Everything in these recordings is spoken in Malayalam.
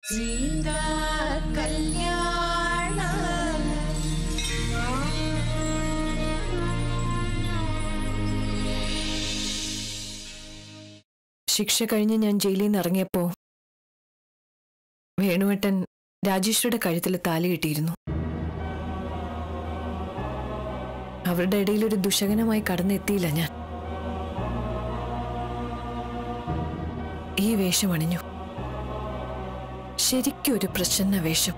സീതാ കല്യാണം ശിക്ഷ കഴിഞ്ഞ് ഞാൻ ജയിലിൽ നിന്ന് ഇറങ്ങിയപ്പോ വേണുവേട്ടൻ രാജേശ്വരുടെ കഴുത്തിൽ താലി കിട്ടിയിരുന്നു അവരുടെ ഇടയിൽ ഒരു ദുശകനമായി കടന്നെത്തിയില്ല ഞാൻ ഈ വേഷം അണിഞ്ഞു ശരിക്കും ഒരു പ്രസന്ന വേഷം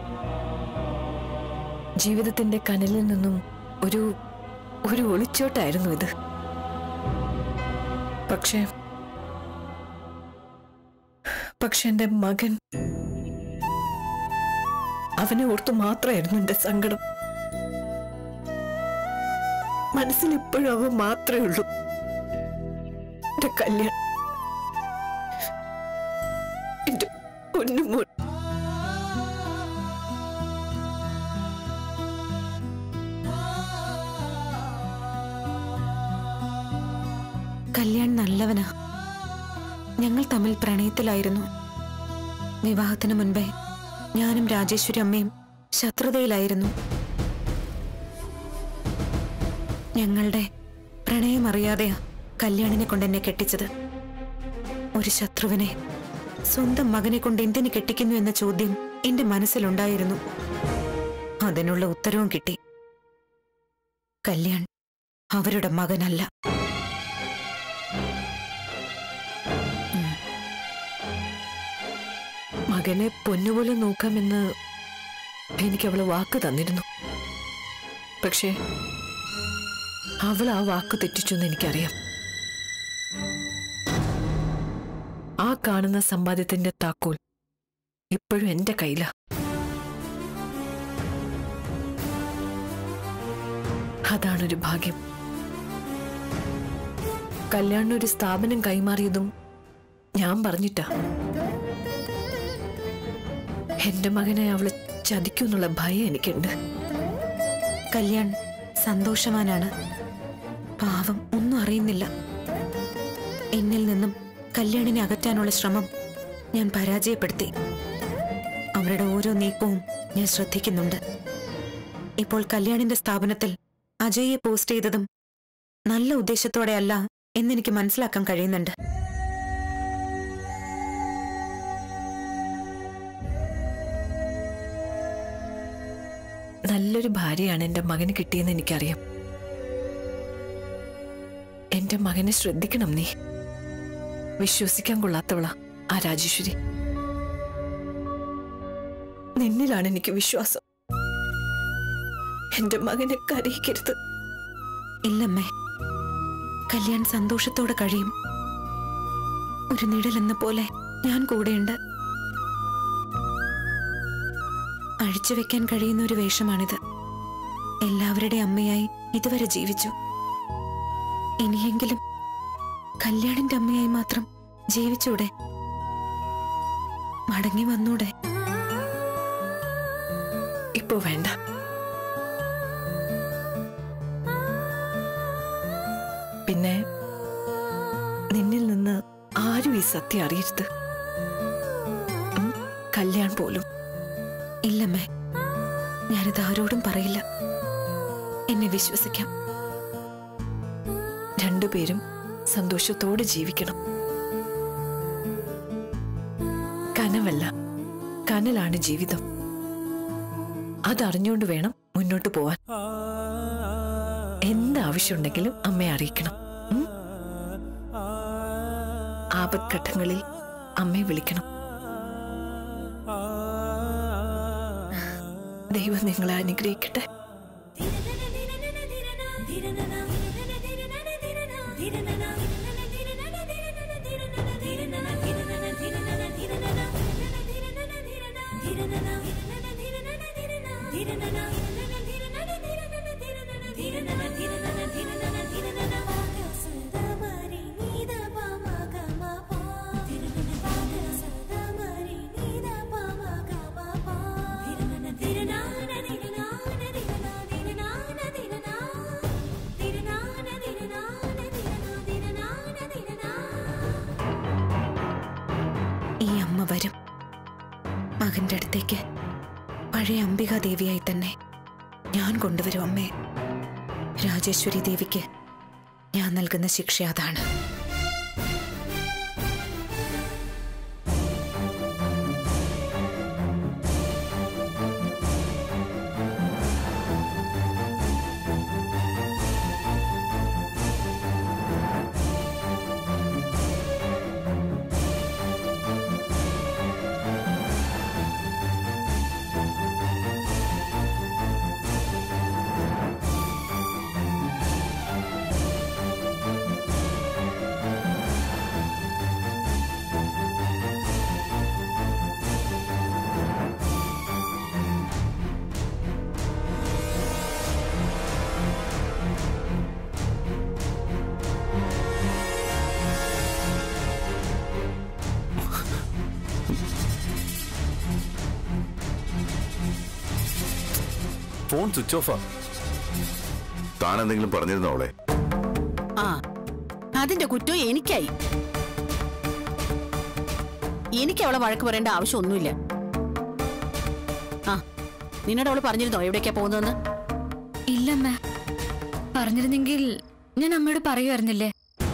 ജീവിതത്തിന്റെ കനലിൽ നിന്നും ഒരു ഒരു ഒളിച്ചോട്ടായിരുന്നു ഇത് പക്ഷേ പക്ഷെ എന്റെ മകൻ അവനെ ഓർത്തു മാത്രമായിരുന്നു എന്റെ സങ്കടം മനസ്സിൽ ഇപ്പോഴും അവ മാത്രമേ ഉള്ളൂ എന്റെ കല്യാണം എന്റെ പൊന്നുമോൻ കല്യാൺ നല്ലവനാ ഞങ്ങൾ തമ്മിൽ പ്രണയത്തിലായിരുന്നു വിവാഹത്തിന് മുൻപേ ഞാനും രാജേശ്വരി അമ്മയും ശത്രുതയിലായിരുന്നു ഞങ്ങളുടെ പ്രണയമറിയാതെയാ കല്യാണിനെ കൊണ്ട് എന്നെ കെട്ടിച്ചത് ഒരു ശത്രുവിനെ സ്വന്തം മകനെ കൊണ്ട് എന്തിനു കെട്ടിക്കുന്നു എന്ന ചോദ്യം എന്റെ മനസ്സിലുണ്ടായിരുന്നു അതിനുള്ള ഉത്തരവും കിട്ടി കല്യാൺ അവരുടെ മകനല്ല മകനെ പൊന്നുപോലെ നോക്കാമെന്ന് എനിക്ക് അവള് വാക്ക് തന്നിരുന്നു പക്ഷേ അവൾ ആ വാക്ക് തെറ്റിച്ചു എന്ന് എനിക്കറിയാം ആ കാണുന്ന സമ്പാദ്യത്തിന്റെ താക്കോൽ ഇപ്പോഴും എന്റെ കയ്യിലാ അതാണൊരു ഭാഗ്യം കല്യാണിന് ഒരു സ്ഥാപനം കൈമാറിയതും ഞാൻ പറഞ്ഞിട്ടാ എന്റെ മകനെ അവള് ചതിക്കുന്നുള്ള ഭയം എനിക്കുണ്ട് കല്യാൺ സന്തോഷവാനാണ് പാവം ഒന്നും അറിയുന്നില്ല എന്നിൽ നിന്നും കല്യാണിനെ അകറ്റാനുള്ള ശ്രമം ഞാൻ പരാജയപ്പെടുത്തി അവരുടെ ഓരോ നീക്കവും ഞാൻ ശ്രദ്ധിക്കുന്നുണ്ട് ഇപ്പോൾ കല്യാണിന്റെ സ്ഥാപനത്തിൽ അജയെ പോസ്റ്റ് ചെയ്തതും നല്ല ഉദ്ദേശത്തോടെയല്ല എന്നെനിക്ക് മനസ്സിലാക്കാൻ കഴിയുന്നുണ്ട് നല്ലൊരു ഭാര്യയാണ് എന്റെ മകന് കിട്ടിയെന്ന് എനിക്കറിയാം എന്റെ മകനെ ശ്രദ്ധിക്കണം നീ വിശ്വസിക്കാൻ കൊള്ളാത്തവളാ ആ രാജേശ്വരി നിന്നിലാണ് എനിക്ക് വിശ്വാസം എന്റെ മകനെ കരയിക്കരുത് ഇല്ലമ്മേ കല്യാൺ സന്തോഷത്തോടെ കഴിയും ഒരു നിഴലെന്ന പോലെ ഞാൻ കൂടെയുണ്ട് അഴിച്ചുവെക്കാൻ കഴിയുന്ന ഒരു വേഷമാണിത് എല്ലാവരുടെ അമ്മയായി ഇതുവരെ ജീവിച്ചു ഇനിയെങ്കിലും കല്യാണിന്റെ അമ്മയായി മാത്രം ജീവിച്ചൂടെ മടങ്ങി വന്നൂടെ ഇപ്പോ വേണ്ട പിന്നെ നിന്നിൽ നിന്ന് ആരും ഈ സത്യം അറിയരുത് ഉം, കല്യാൺ പോലും ഇല്ലമ്മേ ഞാനിത് ആരോടും പറയില്ല എന്നെ വിശ്വസിക്കാം രണ്ടുപേരും സന്തോഷത്തോടെ ജീവിക്കണം കനവല്ല കനലാണ് ജീവിതം അതറിഞ്ഞുകൊണ്ട് വേണം മുന്നോട്ട് പോവാൻ എന്താവശ്യമുണ്ടെങ്കിലും അമ്മയെ അറിയിക്കണം ഉം? ആപത്ഘട്ടങ്ങളിൽ അമ്മയെ വിളിക്കണം ദൈവം നിങ്ങളെ അനുഗ്രഹിക്കട്ടെ ഈ അമ്മ വരും മകന്റെ അടുത്തേക്ക് പഴയ അംബികാദേവിയായി തന്നെ ഞാൻ കൊണ്ടുവരും അമ്മേ രാജേശ്വരി ദേവിക്ക് ഞാൻ നൽകുന്ന ശിക്ഷ അതാണ് ഫോൺ സ്വിച്ച് ഓഫാ താൻ എന്തെങ്കിലും പറഞ്ഞിരുന്നോ അവളെ ആ അതിന്റെ കുറ്റം എനിക്കായി എനിക്ക് അവളെ വഴക്ക് പറയേണ്ട ആവശ്യമൊന്നുമില്ല ആ നിന്നോട് അവള് പറഞ്ഞിരുന്നോ എവിടേക്കാ പോകുന്നതെന്ന് ഇല്ലമ്മ പറഞ്ഞിരുന്നെങ്കിൽ ഞാൻ അമ്മയോട് പറയുമായിരുന്നില്ലേ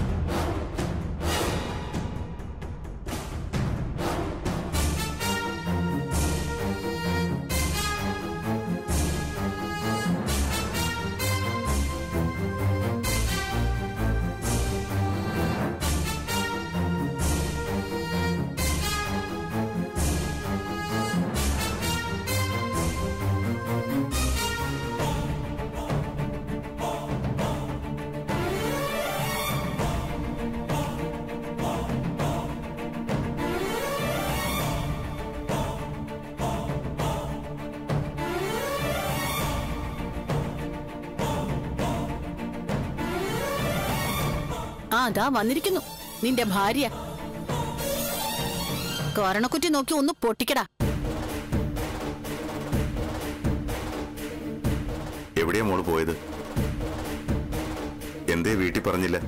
ആ അതാ വന്നിരിക്കുന്നു നിന്റെ ഭാര്യ കോരണക്കുറ്റി നോക്കി ഒന്ന് പൊട്ടിക്കടാ എവിടെയാ മോള് പോയത് എന്തേ വീട്ടിൽ പറഞ്ഞില്ല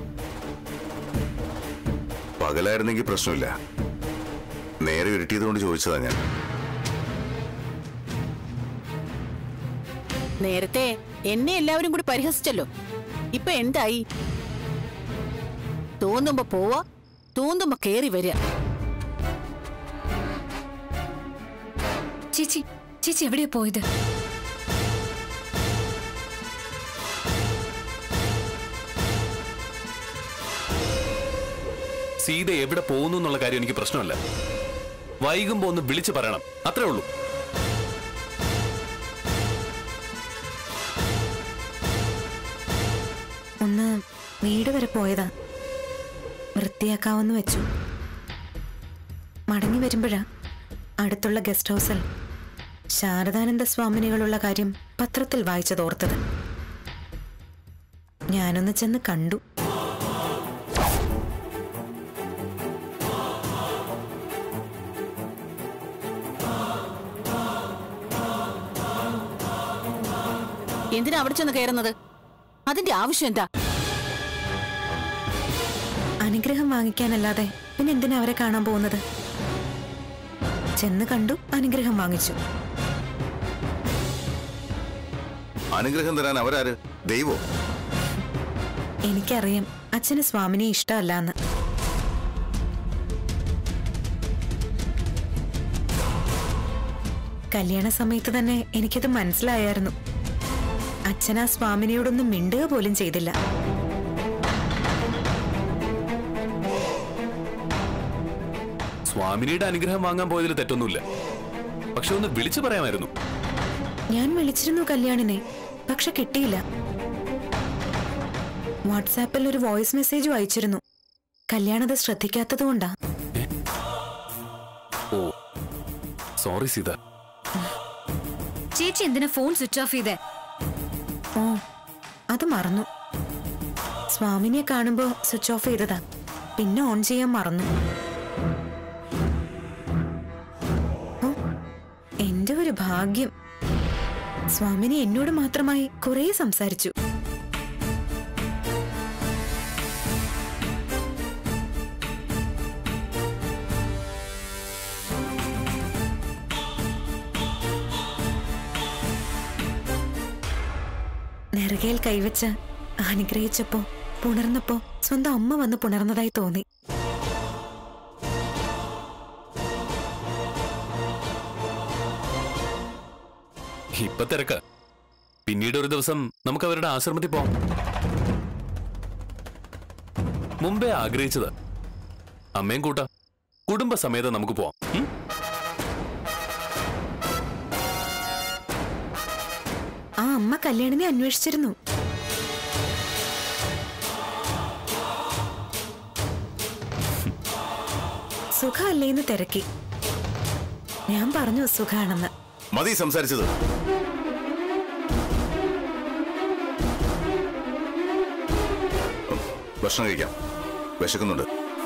പകലായിരുന്നെങ്കിൽ പ്രശ്നമില്ല നേരെ ഉരുട്ടിയത് കൊണ്ട് ചോദിച്ചതാ ഞാൻ നേരത്തെ എന്നെ എല്ലാവരും കൂടി പരിഹസിച്ചല്ലോ ഇപ്പൊ എന്തായി തോന്നുമ്പോ പോവാ തോന്നുമ്പോ കേറി വരിക ചേച്ചി ചേച്ചി എവിടെയാ പോയത് സീത എവിടെ പോകുന്നു എന്നുള്ള കാര്യം എനിക്ക് പ്രശ്നമല്ല വൈകുമ്പോ ഒന്ന് വിളിച്ചു പറയണം അത്രേ ഉള്ളൂ ഒന്ന് വീട് വരെ പോയതാ വൃത്തിയാക്കാമെന്ന് വെച്ചു മടങ്ങി വരുമ്പോഴാ അടുത്തുള്ള ഗസ്റ്റ് ഹൗസിൽ ശാരദാനന്ദ സ്വാമിനികളുള്ള കാര്യം പത്രത്തിൽ വായിച്ചതോർത്തത് ഞാനൊന്ന് ചെന്ന് കണ്ടു എന്തിനാ അവിടെ ചെന്ന് കയറുന്നത് അതിന്റെ ആവശ്യം എന്താ അനുഗ്രഹം വാങ്ങിക്കാനല്ലാതെ പിന്നെ എന്തിനാ അവരെ കാണാൻ പോകുന്നത് ചെന്ന് കണ്ടു അനുഗ്രഹം വാങ്ങിച്ചു അനുഗ്രഹം തരാൻ അവരാര് ദൈവോ എനിക്കറിയാം അച്ഛന് സ്വാമിനെ ഇഷ്ടമല്ലാന്ന് കല്യാണ സമയത്ത് തന്നെ എനിക്കത് മനസ്സിലായായിരുന്നു അച്ഛൻ ആ സ്വാമിനിയോടൊന്നും മിണ്ടുക പോലും ചെയ്തില്ല സ്വാമിനിയുടെ അനുഗ്രഹം വാങ്ങാൻ പോയതിൽ തെറ്റൊന്നുമില്ല പക്ഷെ ഒന്ന് വിളിച്ചു പറയാമായിരുന്നു ഞാൻ വിളിച്ചിരുന്നു കല്യാണിനെ പക്ഷെ കിട്ടിയില്ല വാട്സാപ്പിൽ ഒരു വോയിസ് മെസ്സേജും അയച്ചിരുന്നു കല്യാണത് ശ്രദ്ധിക്കാത്തതുകൊണ്ടാ ഓ സോറി സീത ചേച്ചി എന്തിനാ ഫോൺ സ്വിച്ച് ഓഫ് ചെയ്തേ ഓ അത് മറന്നു സ്വാമിനിയെ കാണുമ്പോ സ്വിച്ച് ഓഫ് ചെയ്തതാ പിന്നെ ഓൺ ചെയ്യാൻ മറന്നു ഓ എന്റെ ഒരു ഭാഗ്യം സ്വാമിനി എന്നോട് മാത്രമായി കുറേ സംസാരിച്ചു നെറുകയിൽ കൈവച്ച് അനുഗ്രഹിച്ചപ്പോ പുണർന്നപ്പോ സ്വന്തം അമ്മ വന്ന് പുണർന്നതായി തോന്നി ഇപ്പൊ തിരക്ക പിന്നീട് ഒരു ദിവസം നമുക്ക് അവരുടെ ആശ്രമത്തിൽ പോവാം മുമ്പേ ആഗ്രഹിച്ചത് അമ്മയും കൂട്ടാ കുടുംബസമേതം നമുക്ക് പോവാം ഉം? ആ അമ്മ കല്യാണിനെ അന്വേഷിച്ചിരുന്നു സുഖമല്ലേന്ന് തിരക്കി ഞാൻ പറഞ്ഞു സുഖാണെന്ന് മതി സംസാരിച്ചത് ഉം, ഭക്ഷണം കഴിക്കാം വിശക്കുന്നുണ്ട്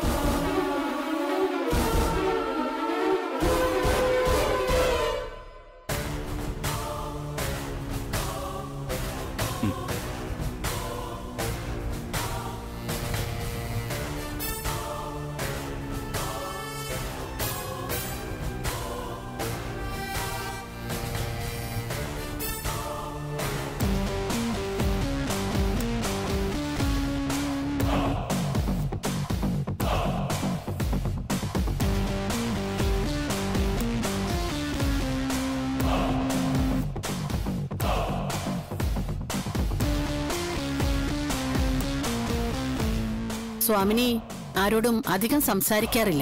സ്വാമിനി ആരോടും അധികം സംസാരിക്കാറില്ല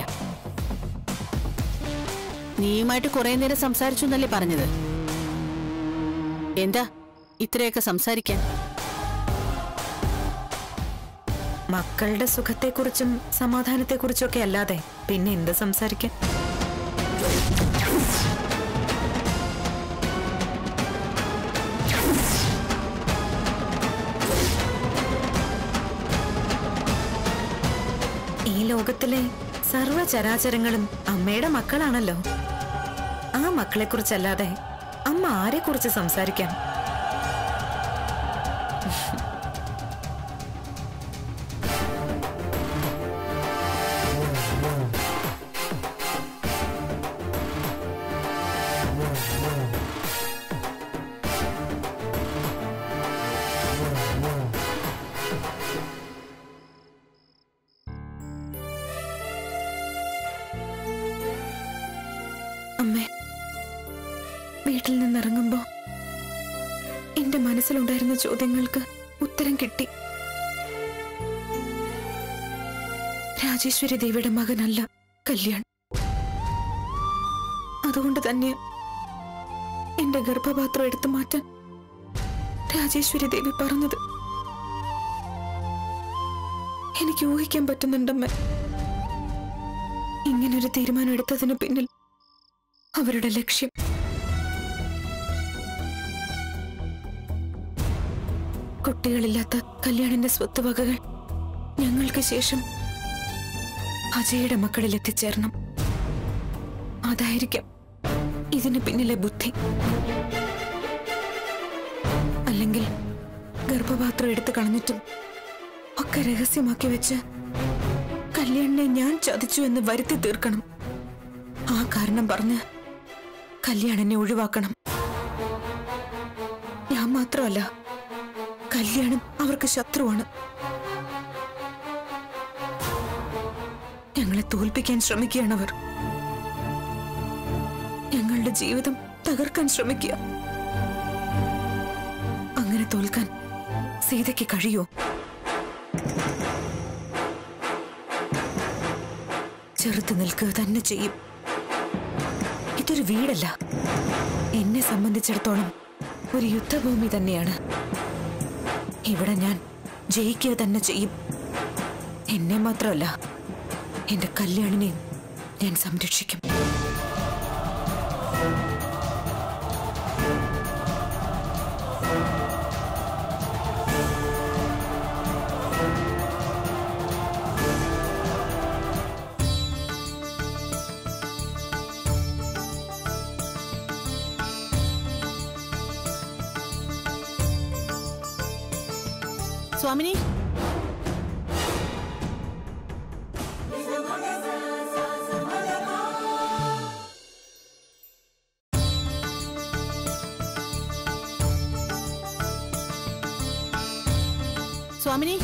നീയുമായിട്ട് കുറെ നേരം സംസാരിച്ചു എന്നല്ലേ പറഞ്ഞത് എന്താ ഇത്രയൊക്കെ സംസാരിക്കാൻ മക്കളുടെ സുഖത്തെക്കുറിച്ചും സമാധാനത്തെക്കുറിച്ചും ഒക്കെ അല്ലാതെ പിന്നെ എന്ത് സംസാരിക്കാൻ ഈ ലോകത്തിലെ സർവചരാചരങ്ങളും അമ്മയുടെ മക്കളാണല്ലോ ആ മക്കളെക്കുറിച്ചല്ലാതെ അമ്മ ആരെക്കുറിച്ച് സംസാരിക്കാം അമ്മേ വീട്ടിൽ നിന്നിറങ്ങുമ്പോ എന്റെ മനസ്സിലുണ്ടായിരുന്ന ചോദ്യങ്ങൾക്ക് ഉത്തരം കിട്ടി രാജേശ്വരി ദേവിയുടെ മകനല്ല കല്യാൺ അതുകൊണ്ട് തന്നെ എന്റെ ഗർഭപാത്രം എടുത്തു മാറ്റാൻ രാജേശ്വരി ദേവി പറഞ്ഞത് എനിക്ക് ഊഹിക്കാൻ പറ്റുന്നുണ്ടമ്മ ഇങ്ങനൊരു തീരുമാനം എടുത്തതിന് പിന്നിൽ അവരുടെ ലക്ഷ്യം കുട്ടികളില്ലാത്ത കല്യാണിന്റെ സ്വത്തുവകകൾ ഞങ്ങൾക്ക് ശേഷം അജയുടെ മക്കളിൽ എത്തിച്ചേരണം അതായിരിക്കാം ഇതിന് പിന്നിലെ ബുദ്ധി അല്ലെങ്കിൽ ഗർഭപാത്രം എടുത്തു കളഞ്ഞിട്ടും ഒക്കെ രഹസ്യമാക്കി വെച്ച് കല്യാണിനെ ഞാൻ ചതിച്ചു എന്ന് വരുത്തി തീർക്കണം ആ കാരണം പറഞ്ഞ് കല്യാണിനെ ഒഴിവാക്കണം ഞാൻ മാത്രമല്ല കല്യാണം അവർക്ക് ശത്രുവാണ് ഞങ്ങളെ തോൽപ്പിക്കാൻ ശ്രമിക്കുകയാണ് അവർ ഞങ്ങളുടെ ജീവിതം തകർക്കാൻ ശ്രമിക്കുക അങ്ങനെ തോൽക്കാൻ സീതയ്ക്ക് കഴിയോ ചെറുത്ത് നിൽക്കുക തന്നെ ചെയ്യും ഇതൊരു വീടല്ല എന്നെ സംബന്ധിച്ചിടത്തോളം ഒരു യുദ്ധഭൂമി തന്നെയാണ് ഇവിടെ ഞാൻ ജയിക്കുക തന്നെ ചെയ്യും എന്നെ മാത്രമല്ല എന്റെ കല്യാണിനെയും ഞാൻ സംരക്ഷിക്കും സ്വാമിനി സ്വാമിനി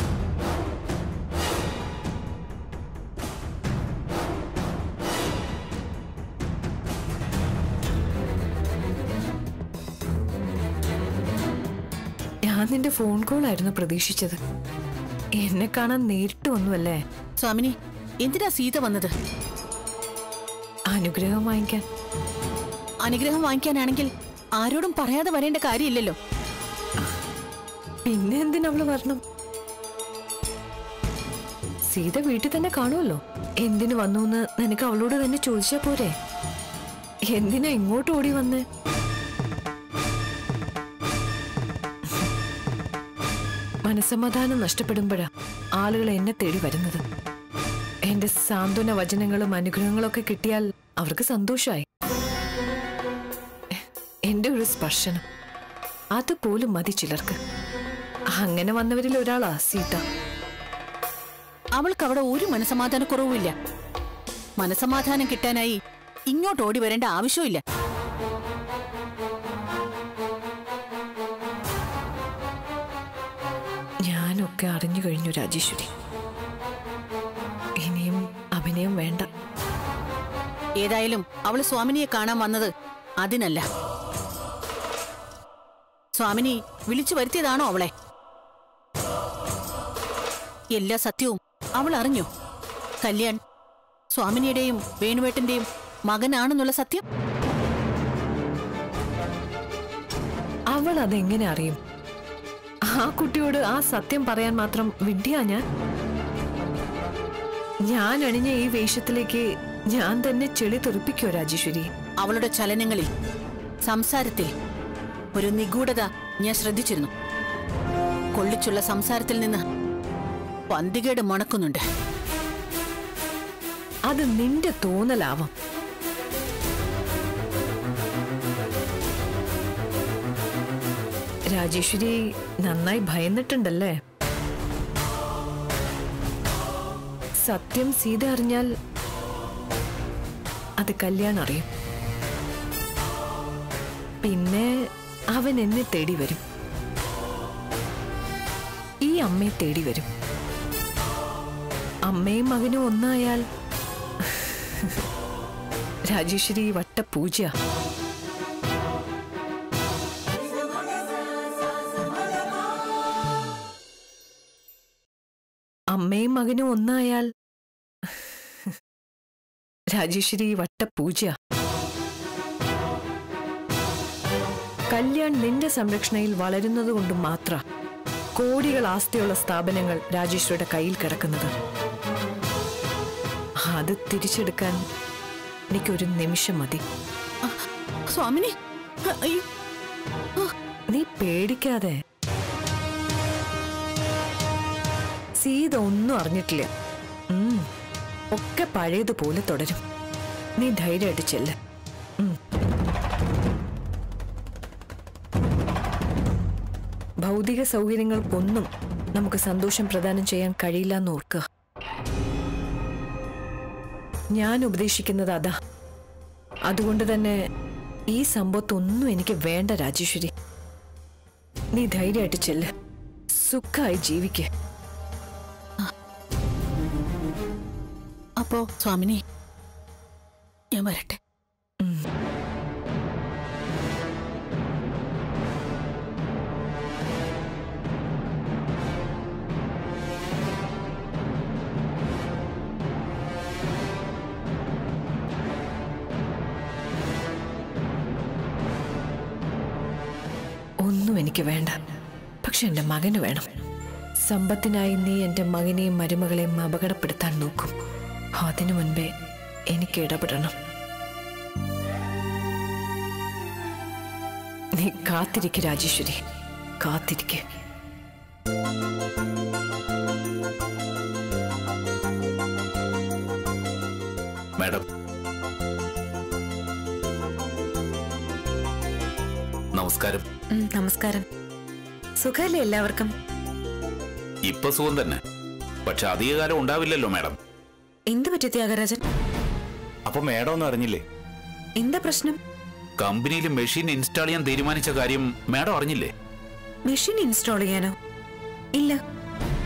ഞാൻ നിന്റെ ഫോൺ കോൾ ആയിരുന്നു പ്രതീക്ഷിച്ചത് എന്നെ കാണാൻ നേരിട്ട് വന്നുവല്ലേ സ്വാമിനി എന്തിനാ സീത വന്നത് അനുഗ്രഹം വാങ്ങിക്കാൻ അനുഗ്രഹം വാങ്ങിക്കാനാണെങ്കിൽ ആരോടും പറയാതെ വരേണ്ട കാര്യമില്ലല്ലോ പിന്നെ എന്തിനവള് വരണം സീത വീട്ടിൽ തന്നെ കാണുമല്ലോ എന്തിനു വന്നു എന്ന് നിനക്ക് അവളോട് തന്നെ ചോദിച്ചാ പോരെ എന്തിനാ ഇങ്ങോട്ട് ഓടി വന്ന് മനസമാധാനം നഷ്ടപ്പെടുമ്പോഴാ ആളുകൾ എന്നെ തേടി വരുന്നത് എന്റെ സാന്ത്വന വചനങ്ങളും അനുഗ്രഹങ്ങളും ഒക്കെ കിട്ടിയാൽ അവർക്ക് സന്തോഷമായി എന്റെ ഒരു സ്പർശനം അതുപോലും മതി ചിലർക്ക് അങ്ങനെ വന്നവരിൽ ഒരാളാ സീത അവൾക്ക് അവിടെ ഒരു മനസമാധാനക്കുറവുമില്ല മനസമാധാനം കിട്ടാനായി ഇങ്ങോട്ട് ഓടി വരേണ്ട ആവശ്യമില്ല ഞാനൊക്കെ അറിഞ്ഞു കഴിഞ്ഞു രാജേശ്വരി ഇനിയും അഭിനയം വേണ്ട ഏതായാലും അവള് സ്വാമിനിയെ കാണാൻ വന്നത് അതിനല്ല സ്വാമിനി വിളിച്ചു വരുത്തിയതാണോ അവളെ എല്ലാ സത്യവും അവൾ അറിഞ്ഞു കല്യാൺ സ്വാമിനിയുടെയും വേണുവേട്ടന്റെയും മകനാണെന്നുള്ള സത്യം അവൾ അതെങ്ങനെ അറിയും ആ കുട്ടിയോട് ആ സത്യം പറയാൻ മാത്രം വിഡ്ഢിയാ ഞാൻ ഞാൻ അണിഞ്ഞ ഈ വേഷത്തിലേക്ക് ഞാൻ തന്നെ ചെളി തെറിപ്പിക്കോ രാജേശ്വരി അവളുടെ ചലനങ്ങളിൽ സംസാരത്തിൽ ഒരു നിഗൂഢത ഞാൻ ശ്രദ്ധിച്ചിരുന്നു കൊള്ളിച്ചുള്ള സംസാരത്തിൽ നിന്ന് പന്തികേട് മണക്കുന്നുണ്ട് അത് നിന്റെ തോന്നലാവാം രാജേശ്വരി നന്നായി ഭയന്നിട്ടുണ്ടല്ലേ സത്യം സീത അറിഞ്ഞാൽ അത് കല്യാണം അറിയും പിന്നെ അവൻ എന്നെ തേടി വരും ഈ അമ്മയെ തേടി വരും അമ്മയും മകനും ഒന്നായാൽ രാജേശ്വരി വട്ടപൂജ അമ്മയും മകനും ഒന്നായാൽ രാജേശ്വരി വട്ടപൂജ കല്യാൺ നിന്റെ സംരക്ഷണയിൽ വളരുന്നതുകൊണ്ട് മാത്ര കോടികൾ ആസ്തിയുള്ള സ്ഥാപനങ്ങൾ രാജേശ്വരിയുടെ കയ്യിൽ കിടക്കുന്നത് അത് തിരിച്ചെടുക്കാൻ എനിക്കൊരു നിമിഷം മതി സ്വാമിനി അയ്യോ നീ പേടിക്കാതെ സീത ഒന്നും അറിഞ്ഞിട്ടില്ല ഉം. ഒക്കെ പഴയതുപോലെ തുടരും നീ ധൈര്യമായിട്ട് ചെല്ല് ഉം. ഭൗതിക സൗകര്യങ്ങൾക്കൊന്നും നമുക്ക് സന്തോഷം പ്രദാനം ചെയ്യാൻ കഴിയില്ല എന്ന് ഓർക്കുക ഞാൻ ഉപദേശിക്കുന്നത് അതാ അതുകൊണ്ട് തന്നെ ഈ സമ്പത്തൊന്നും എനിക്ക് വേണ്ട രാജേശ്വരി നീ ധൈര്യമായിട്ട് ചെല്ല് സുഖമായി ജീവിക്ക് അപ്പോ സ്വാമിനി ഞാൻ വരട്ടെ ഒന്നും എനിക്ക് വേണ്ട പക്ഷെ എന്റെ മകന് വേണം സമ്പത്തിനായി നീ എന്റെ മകനെയും മരുമകളെയും അപകടപ്പെടുത്താൻ നോക്കും അതിനു മുൻപേ എനിക്ക് ഇടപെടണം നീ കാത്തിരിക്ക് രാജേശ്വരി കാത്തിരിക്ക് മാഡം നമസ്കാരം ഉം, നമസ്കാരം സുഖല്ലേ എല്ലാവർക്കും ഇപ്പൊ സുഖം തന്നെ പക്ഷെ അധികകാലം ഉണ്ടാവില്ലല്ലോ മാഡം എന്ത് പറ്റി ത്യാഗരാജൻ അപ്പൊ മാഡം ഒന്നും അറിഞ്ഞില്ലേ എന്താ പ്രശ്നം കമ്പനിയിൽ മെഷീൻ ഇൻസ്റ്റാൾ ചെയ്യാൻ തീരുമാനിച്ച കാര്യം മാഡം അറിഞ്ഞില്ലേ മെഷീൻ ഇൻസ്റ്റാൾ ചെയ്യാനോ ഇല്ല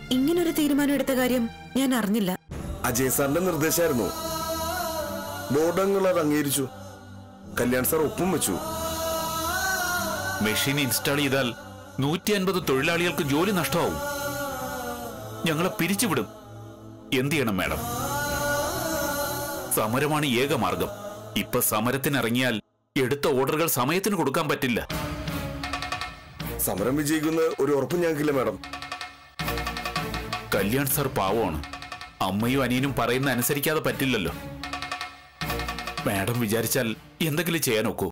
ഇങ്ങനൊരു തീരുമാനം എടുത്ത കാര്യം ഞാൻ അറിഞ്ഞില്ല അജയ് സാറിന്റെ നിർദ്ദേശമായിരുന്നു ബോർഡങ്ങൾ അത് അംഗീകരിച്ചു കല്യാൺ സാർ ഒപ്പും വെച്ചു മെഷീൻ ഇൻസ്റ്റാൾ ചെയ്താൽ നൂറ്റി അൻപത് തൊഴിലാളികൾക്ക് ജോലി നഷ്ടമാവും ഞങ്ങളെ പിരിച്ചുവിടും എന്ത് ചെയ്യണം മാഡം സമരമാണ് ഏക മാർഗം ഇപ്പൊ സമരത്തിനിറങ്ങിയാൽ എടുത്ത ഓർഡറുകൾ സമയത്തിന് കൊടുക്കാൻ പറ്റില്ല സമരം വിജയിക്കുന്ന ഒരു ഉറപ്പും ഞങ്ങൾക്കില്ല മാഡം കല്യാൺ സാർ പാവമാണ് അമ്മയും അനിയനും പറയുന്ന അനുസരിക്കാതെ പറ്റില്ലല്ലോ മാഡം വിചാരിച്ചാൽ എന്തെങ്കിലും ചെയ്യാൻ ഒക്കൂ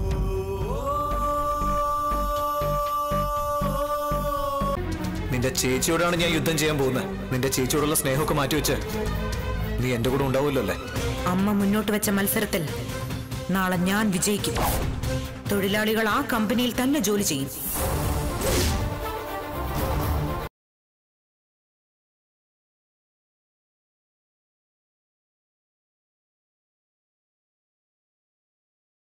നിന്റെ ചേച്ചിയോടാണ് ഞാൻ യുദ്ധം ചെയ്യാൻ പോകുന്നത് നിന്റെ ചേച്ചിയോടുള്ള സ്നേഹമൊക്കെ മാറ്റിവെച്ച് നീ എന്റെ കൂടെ ഉണ്ടാവുമല്ലോ അല്ലേ അമ്മ മുന്നോട്ട് വെച്ച മത്സരത്തിൽ നാളെ ഞാൻ വിജയിക്കും തൊഴിലാളികൾ ആ കമ്പനിയിൽ തന്നെ ജോലി ചെയ്യും